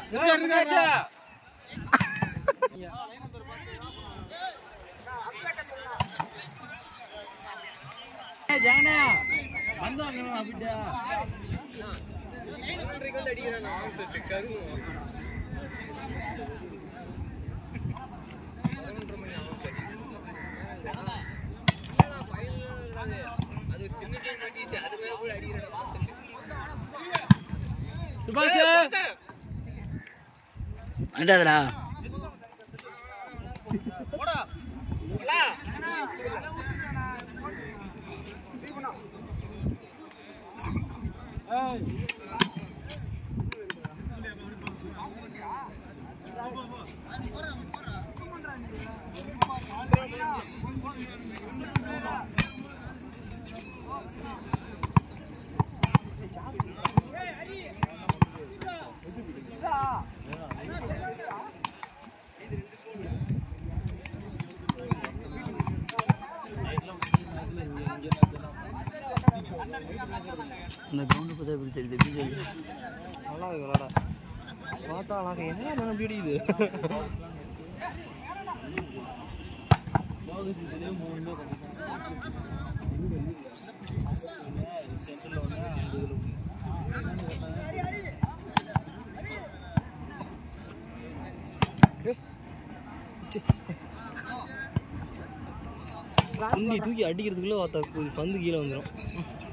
சுபாஷ் அண்டாதடா இந்த கிரவுண்டு பார்த்தா எப்படி தெரியுது எப்படி தெரியுது நல்லா இருக்கு விளாட பார்த்தா அழகா என்ன நான் அப்படி அடிக்குது குண்டி தூக்கி அடிக்கிறதுக்குள்ள பார்த்தா பந்து கீழே வந்துடும்